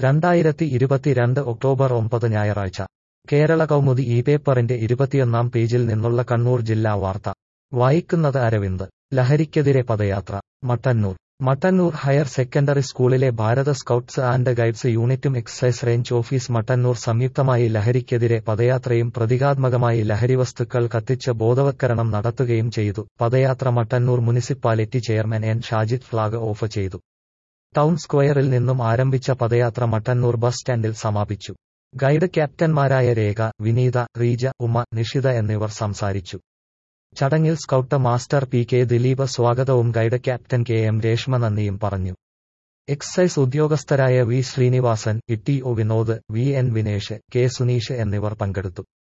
രണ്ടായിരത്തി ഇരുപത്തിരണ്ട് ഒക്ടോബർ ഒമ്പത് ഞായറാഴ്ച കേരള കൗമുദി ഈ പേപ്പറിന്റെ ഇരുപത്തിയൊന്നാം പേജിൽ നിന്നുള്ള കണ്ണൂർ ജില്ലാ വാർത്ത വായിക്കുന്നത് അരവിന്ദ് ലഹരിക്കെതിരെ പദയാത്ര മട്ടന്നൂർ മട്ടന്നൂർ ഹയർ സെക്കൻഡറി സ്കൂളിലെ ഭാരത സ്കൗട്ട്സ് ആൻഡ് ഗൈഡ്സ് യൂണിറ്റും എക്സൈസ് റേഞ്ച് ഓഫീസ് മട്ടന്നൂർ സംയുക്തമായി ലഹരിക്കെതിരെ പദയാത്രയും പ്രതീകാത്മകമായി ലഹരിവസ്തുക്കൾ കത്തിച്ച് ബോധവത്കരണം നടത്തുകയും ചെയ്തു പദയാത്ര Mattannur municipality chairman N Shajid flag off ചെയ്തു ടൗൺ സ്ക്വയറിൽ നിന്നും ആരംഭിച്ച പദയാത്ര മട്ടന്നൂർ ബസ് സ്റ്റാൻഡിൽ സമാപിച്ചു ഗൈഡ് ക്യാപ്റ്റന്മാരായ രേഖ വിനീത റീജ ഉമ നിഷിത എന്നിവർ സംസാരിച്ചു ചടങ്ങിൽ scout master P K Dileep സ്വാഗതവും guide captain K M Reshma നന്ദിയും പറഞ്ഞു excise ഉദ്യോഗസ്ഥരായ V Sreenivasan E T O Vinod V N Vinesh K Suneesh എന്നിവർ പങ്കെടുത്തു